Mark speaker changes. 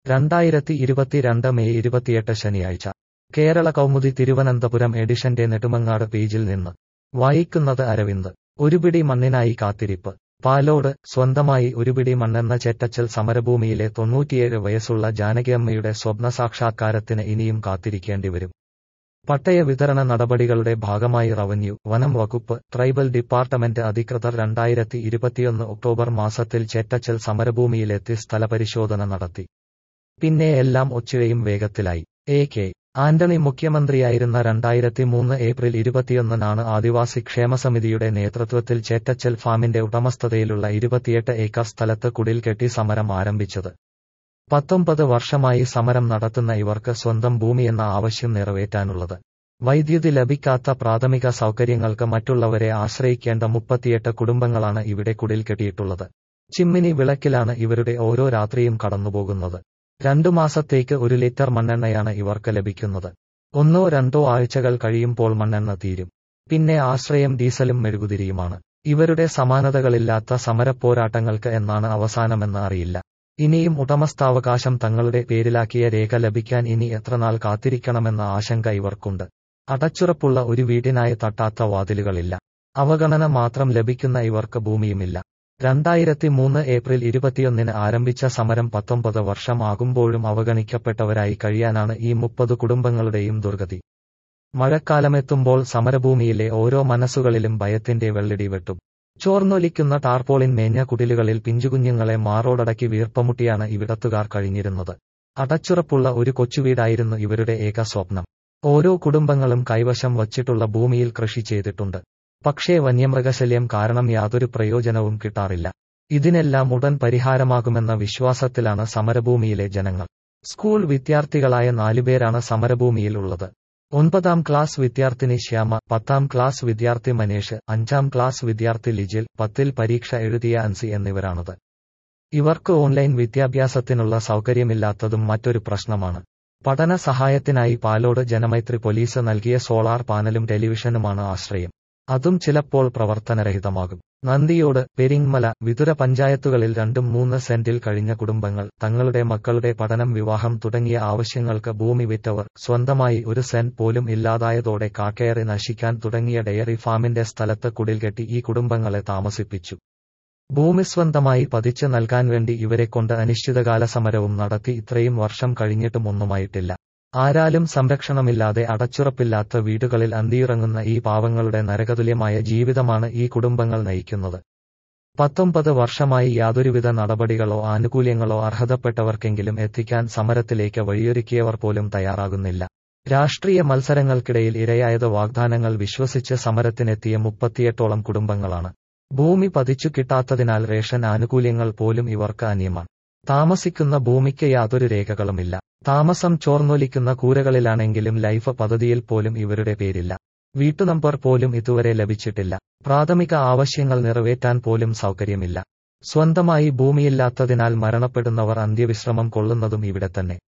Speaker 1: രണ്ടായിരത്തി ഇരുപത്തിരണ്ട് മെയ് ഇരുപത്തിയെട്ട് ശനിയാഴ്ച കേരള കൗമുദി തിരുവനന്തപുരം എഡിഷന്റെ നെടുമങ്ങാട് പേജിൽ നിന്ന് വായിക്കുന്നത് അരവിന്ദ് ഒരുപിടി മണ്ണിനായി കാത്തിരിപ്പ് പാലോട് സ്വന്തമായി ഒരുപിടി മണ്ണെന്ന ചെറ്റച്ചൽ സമരഭൂമിയിലെ തൊണ്ണൂറ്റിയേഴ് വയസ്സുള്ള ജാനകിയമ്മയുടെ സ്വപ്ന സാക്ഷാത്കാരത്തിന് ഇനിയും കാത്തിരിക്കേണ്ടിവരും പട്ടയ വിതരണ നടപടികളുടെ ഭാഗമായി റവന്യൂ വനം വകുപ്പ് ട്രൈബൽ ഡിപ്പാർട്ട്മെന്റ് അധികൃതർ രണ്ടായിരത്തി ഇരുപത്തിയൊന്ന് ഒക്ടോബർ മാസത്തിൽ ചെറ്റച്ചൽ സമരഭൂമിയിലെത്തി സ്ഥലപരിശോധന നടത്തി പിന്നെ എല്ലാം ഒച്ചിഴയും വേഗത്തിലായി എ കെ ആന്റണി മുഖ്യമന്ത്രിയായിരുന്ന രണ്ടായിരത്തി മൂന്ന് ഏപ്രിൽ ഇരുപത്തിയൊന്നിനാണ് ആദിവാസി ക്ഷേമസമിതിയുടെ നേതൃത്വത്തിൽ ചേറ്റച്ചൽ ഫാമിന്റെ ഉടമസ്ഥതയിലുള്ള ഇരുപത്തിയെട്ട് ഏക്കർ സ്ഥലത്ത് കുടിൽ കെട്ടി സമരം ആരംഭിച്ചത് പത്തൊമ്പത് വർഷമായി സമരം നടത്തുന്ന ഇവർക്ക് സ്വന്തം ഭൂമിയെന്ന ആവശ്യം നിറവേറ്റാനുള്ളത് വൈദ്യുതി ലഭിക്കാത്ത പ്രാഥമിക സൗകര്യങ്ങൾക്ക് മറ്റുള്ളവരെ ആശ്രയിക്കേണ്ട മുപ്പത്തിയെട്ട് കുടുംബങ്ങളാണ് ഇവിടെ കുടിൽ കെട്ടിയിട്ടുള്ളത് ചിമ്മിനി വിളക്കിലാണ് ഇവരുടെ ഓരോ രാത്രിയും കടന്നുപോകുന്നത് രണ്ടു മാസത്തേക്ക് ഒരു ലിറ്റർ മണ്ണെണ്ണയാണ് ഇവർക്ക് ലഭിക്കുന്നത് ഒന്നോ രണ്ടോ ആഴ്ചകൾ കഴിയുമ്പോൾ മണ്ണെണ്ണ തീരും പിന്നെ ആശ്രയം ഡീസലും മെഴുകുതിരിയുമാണ് ഇവരുടെ സമാനതകളില്ലാത്ത സമരപ്പോരാട്ടങ്ങൾക്ക് എന്നാണ് അവസാനമെന്ന് അറിയില്ല ഇനിയും ഉടമസ്ഥാവകാശം തങ്ങളുടെ പേരിലാക്കിയ രേഖ ലഭിക്കാൻ ഇനി എത്രനാൾ കാത്തിരിക്കണമെന്ന ആശങ്ക ഇവർക്കുണ്ട് അടച്ചുറപ്പുള്ള ഒരു വീടിനായി തട്ടാത്ത വാതിലുകളില്ല അവഗണന മാത്രം ലഭിക്കുന്ന ഇവർക്ക് ഭൂമിയുമില്ല രണ്ടായിരത്തി മൂന്ന് ഏപ്രിൽ ഇരുപത്തിയൊന്നിന് ആരംഭിച്ച സമരം പത്തൊമ്പത് വർഷം ആകുമ്പോഴും അവഗണിക്കപ്പെട്ടവരായി കഴിയാനാണ് ഈ മുപ്പത് കുടുംബങ്ങളുടെയും ദുർഗതി മഴക്കാലമെത്തുമ്പോൾ സമരഭൂമിയിലെ ഓരോ മനസ്സുകളിലും ഭയത്തിന്റെ വെള്ളടി വെട്ടും ചോർന്നൊലിക്കുന്ന ടാർപോളിൻ മേഞ്ഞ കുടിലുകളിൽ പിഞ്ചുകുഞ്ഞുങ്ങളെ മാറോടടക്കി വീർപ്പമുട്ടിയാണ് ഇവിടത്തുകാർ കഴിഞ്ഞിരുന്നത് അടച്ചുറപ്പുള്ള ഒരു കൊച്ചുവീടായിരുന്നു ഇവരുടെ ഏക സ്വപ്നം ഓരോ കുടുംബങ്ങളും കൈവശം വച്ചിട്ടുള്ള ഭൂമിയിൽ കൃഷി ചെയ്തിട്ടുണ്ട് പക്ഷേ വന്യമൃഗശല്യം കാരണം യാതൊരു പ്രയോജനവും കിട്ടാറില്ല ഇതിനെല്ലാം ഉടൻ പരിഹാരമാകുമെന്ന വിശ്വാസത്തിലാണ് സമരഭൂമിയിലെ ജനങ്ങൾ സ്കൂൾ വിദ്യാർത്ഥികളായ നാലുപേരാണ് സമരഭൂമിയിൽ ഉള്ളത് ഒൻപതാം ക്ലാസ് വിദ്യാർത്ഥിനി ശ്യാമ പത്താം ക്ലാസ് വിദ്യാർത്ഥി മനേഷ് അഞ്ചാം ക്ലാസ് വിദ്യാർത്ഥി ലിജിൽ പത്തിൽ പരീക്ഷ എഴുതിയ അൻസി എന്നിവരാണത് ഇവർക്ക് ഓൺലൈൻ വിദ്യാഭ്യാസത്തിനുള്ള സൗകര്യമില്ലാത്തതും മറ്റൊരു പ്രശ്നമാണ് പഠന സഹായത്തിനായി പാലോട് ജനമൈത്രി പോലീസ് നൽകിയ സോളാർ പാനലും ടെലിവിഷനുമാണ് ആശ്രയം അതും ചിലപ്പോൾ പ്രവർത്തനരഹിതമാകും നന്ദിയോട് പെരിങ്മല വിതുര പഞ്ചായത്തുകളിൽ രണ്ടും മൂന്ന് സെന്റിൽ കഴിഞ്ഞ കുടുംബങ്ങൾ തങ്ങളുടെ മക്കളുടെ പഠനം വിവാഹം തുടങ്ങിയ ആവശ്യങ്ങൾക്ക് ഭൂമി വിറ്റവർ സ്വന്തമായി ഒരു സെന്റ് പോലും ഇല്ലാതായതോടെ കാക്കയറി നശിക്കാൻ തുടങ്ങിയ ഡയറി ഫാമിന്റെ സ്ഥലത്ത് കുടിൽകെട്ടി ഈ കുടുംബങ്ങളെ താമസിപ്പിച്ചു ഭൂമി സ്വന്തമായി പതിച്ചു നൽകാൻ വേണ്ടി ഇവരെ കൊണ്ട് അനിശ്ചിതകാല സമരവും നടത്തി ഇത്രയും വർഷം കഴിഞ്ഞിട്ടും ഒന്നുമായിട്ടില്ല ആരാലും സംരക്ഷണമില്ലാതെ അടച്ചുറപ്പില്ലാത്ത വീടുകളിൽ അന്തിയിറങ്ങുന്ന ഈ പാവങ്ങളുടെ നരകതുല്യമായ ജീവിതമാണ് ഈ കുടുംബങ്ങൾ നയിക്കുന്നത് പത്തൊമ്പത് വർഷമായി യാതൊരുവിധ നടപടികളോ ആനുകൂല്യങ്ങളോ അർഹതപ്പെട്ടവർക്കെങ്കിലും എത്തിക്കാൻ സമരത്തിലേക്ക് വഴിയൊരുക്കിയവർ പോലും തയ്യാറാകുന്നില്ല രാഷ്ട്രീയ മത്സരങ്ങൾക്കിടയിൽ ഇരയായത് വാഗ്ദാനങ്ങൾ വിശ്വസിച്ച് സമരത്തിനെത്തിയ മുപ്പത്തിയെട്ടോളം കുടുംബങ്ങളാണ് ഭൂമി പതിച്ചു കിട്ടാത്തതിനാൽ റേഷൻ ആനുകൂല്യങ്ങൾ പോലും ഇവർക്ക് അന്യമാണ് താമസിക്കുന്ന ഭൂമിക്ക് യാതൊരു രേഖകളുമില്ല താമസം ചോർന്നൊലിക്കുന്ന കൂരകളിലാണെങ്കിലും ലൈഫ് പദ്ധതിയിൽ പോലും ഇവരുടെ പേരില്ല വീട്ടുനമ്പർ പോലും ഇതുവരെ ലഭിച്ചിട്ടില്ല പ്രാഥമിക ആവശ്യങ്ങൾ നിറവേറ്റാൻ പോലും സൗകര്യമില്ല സ്വന്തമായി ഭൂമിയില്ലാത്തതിനാൽ മരണപ്പെടുന്നവർ അന്ത്യവിശ്രമം കൊള്ളുന്നതും ഇവിടെ തന്നെ